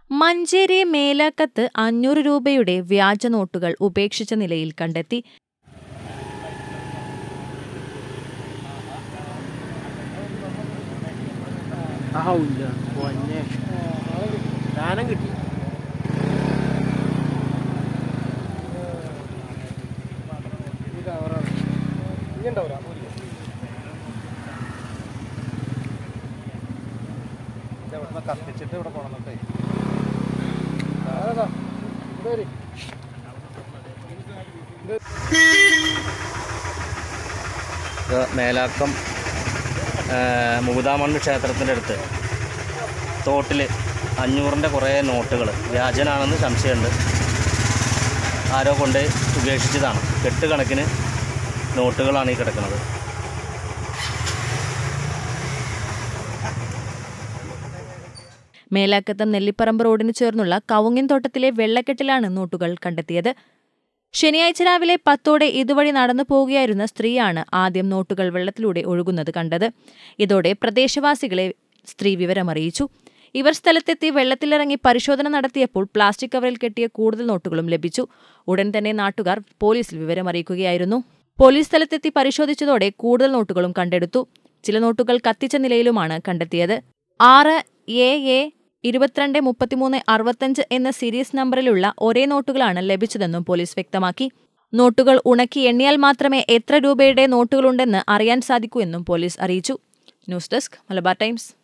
മഞ്ചേരി മേലാക്കത്ത് അഞ്ഞൂറ് രൂപയുടെ വ്യാജ നോട്ടുകൾ ഉപേക്ഷിച്ച നിലയിൽ കണ്ടെത്തി ആവില്ല പൊന്നെ സാധനം കിട്ടി കത്തിച്ചിട്ട് ഇവിടെ കൊണ്ടുവന്നിട്ടേ ഇത് മേലാക്കം മുകുതാമണ്ണ് ക്ഷേത്രത്തിൻ്റെ അടുത്ത് തോട്ടിൽ അഞ്ഞൂറിൻ്റെ കുറേ നോട്ടുകൾ വ്യാജനാണെന്ന് സംശയമുണ്ട് ആരോ കൊണ്ട് ഉപേക്ഷിച്ചതാണ് കെട്ട് കണക്കിന് നോട്ടുകളാണ് ഈ കിടക്കുന്നത് മേലാക്കത്തം നെല്ലിപ്പറമ്പ് റോഡിന് ചേർന്നുള്ള കവുങ്ങിൻ തോട്ടത്തിലെ വെള്ളക്കെട്ടിലാണ് നോട്ടുകൾ കണ്ടെത്തിയത് ശനിയാഴ്ച രാവിലെ പത്തോടെ ഇതുവഴി നടന്നു പോവുകയായിരുന്ന സ്ത്രീയാണ് ആദ്യം നോട്ടുകൾ വെള്ളത്തിലൂടെ ഒഴുകുന്നത് കണ്ടത് ഇതോടെ പ്രദേശവാസികളെ സ്ത്രീ വിവരമറിയിച്ചു ഇവർ സ്ഥലത്തെത്തി വെള്ളത്തിലിറങ്ങി പരിശോധന നടത്തിയപ്പോൾ പ്ലാസ്റ്റിക് കവറിൽ കെട്ടിയ കൂടുതൽ നോട്ടുകളും ലഭിച്ചു ഉടൻ തന്നെ നാട്ടുകാർ പോലീസിൽ വിവരമറിയിക്കുകയായിരുന്നു പോലീസ് സ്ഥലത്തെത്തി പരിശോധിച്ചതോടെ കൂടുതൽ നോട്ടുകളും കണ്ടെടുത്തു ചില നോട്ടുകൾ കത്തിച്ച നിലയിലുമാണ് കണ്ടെത്തിയത് ആറ് എ എ ഇരുപത്തിരണ്ട് മുപ്പത്തിമൂന്ന് അറുപത്തഞ്ച് എന്ന സീരീസ് നമ്പറിലുള്ള ഒരേ നോട്ടുകളാണ് ലഭിച്ചതെന്നും പോലീസ് വ്യക്തമാക്കി നോട്ടുകൾ ഉണക്കി എണ്ണിയാൽ മാത്രമേ എത്ര രൂപയുടെ നോട്ടുകളുണ്ടെന്ന് അറിയാൻ സാധിക്കൂ എന്നും പോലീസ് അറിയിച്ചു ന്യൂസ് ഡെസ്ക് മലബാർ ടൈംസ്